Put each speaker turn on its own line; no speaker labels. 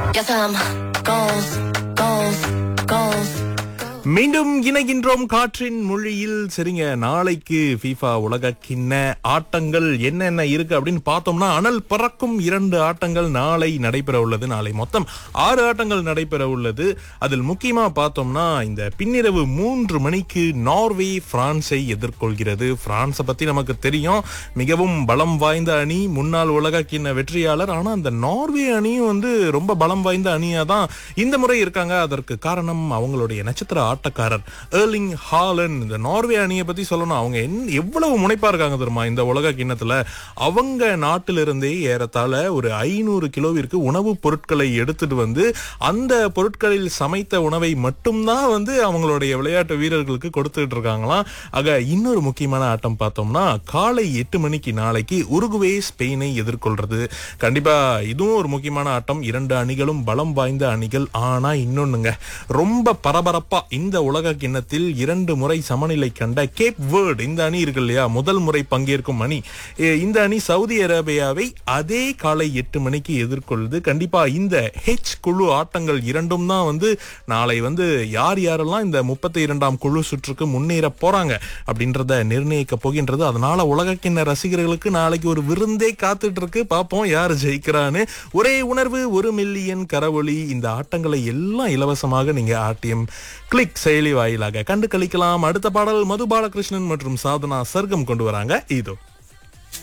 Yes, I'm goals, goals, goals.
மீண்டும் இணைகின்றோம் காற்றின் மொழியில் சரிங்க நாளைக்கு FIFA உலக கிண்ண ஆட்டங்கள் என்னென்ன இருக்கு அப்படின்னு பார்த்தோம்னா அனல் பறக்கும் இரண்டு ஆட்டங்கள் நாளை நடைபெற உள்ளது நாளை மொத்தம் ஆறு ஆட்டங்கள் நடைபெற உள்ளது அதில் முக்கியமா பார்த்தோம்னா இந்த பின்னிரவு மூன்று மணிக்கு நார்வே பிரான்ஸை எதிர்கொள்கிறது பிரான்ஸை பத்தி நமக்கு தெரியும் மிகவும் பலம் வாய்ந்த அணி முன்னாள் உலக கிண்ண வெற்றியாளர் ஆனா அந்த நார்வே அணியும் வந்து ரொம்ப பலம் வாய்ந்த அணியா தான் இந்த முறை இருக்காங்க அதற்கு காரணம் அவங்களுடைய நட்சத்திர ஆட்டக்காரர் ஏர்லிங் ஹாலன் இந்த நார்வே அணியை பத்தி சொல்லணும் அவங்க என்ன எவ்வளவு முனைப்பா இருக்காங்க தெரியுமா இந்த உலக கிண்ணத்துல அவங்க நாட்டிலிருந்தே ஏறத்தாழ ஒரு ஐநூறு கிலோவிற்கு உணவுப் பொருட்களை எடுத்துட்டு வந்து அந்த பொருட்களில் சமைத்த உணவை மட்டும்தான் வந்து அவங்களுடைய விளையாட்டு வீரர்களுக்கு கொடுத்துட்டு இருக்காங்களாம் ஆக இன்னொரு முக்கியமான ஆட்டம் பார்த்தோம்னா காலை எட்டு மணிக்கு நாளைக்கு உருகுவே ஸ்பெயினை எதிர்கொள்றது கண்டிப்பா இதுவும் ஒரு முக்கியமான ஆட்டம் இரண்டு அணிகளும் பலம் வாய்ந்த அணிகள் ஆனா இன்னொன்னுங்க ரொம்ப பரபரப்பா இந்த உலக கிண்ணத்தில் இரண்டு முறை சமநிலை கண்ட கேப் வேர்ட் இந்த அணி இருக்கு இல்லையா முதல் முறை பங்கேற்கும் அணி எ, இந்த அணி சவுதி அரேபியாவை அதே காலை எட்டு மணிக்கு எதிர்கொள்ளுது கண்டிப்பா இந்த ஹெச் குழு ஆட்டங்கள் இரண்டும் தான் வந்து நாளை வந்து யார் யாரெல்லாம் இந்த முப்பத்தி இரண்டாம் குழு சுற்றுக்கு முன்னேற போறாங்க அப்படின்றத நிர்ணயிக்க போகின்றது அதனால உலகக்கிண்ண ரசிகர்களுக்கு நாளைக்கு ஒரு விருந்தே காத்துட்டு இருக்கு பார்ப்போம் யார் ஜெயிக்கிறான்னு ஒரே உணர்வு ஒரு மில்லியன் கரவொலி இந்த ஆட்டங்களை எல்லாம் இலவசமாக நீங்க ஆர்டிஎம் கிளிக் செயலி வாயிலாக கண்டு கழிக்கலாம் அடுத்த பாடல் மது பாலகிருஷ்ணன் மற்றும் சாதனா சர்க்கம் கொண்டு வராங்க இதோ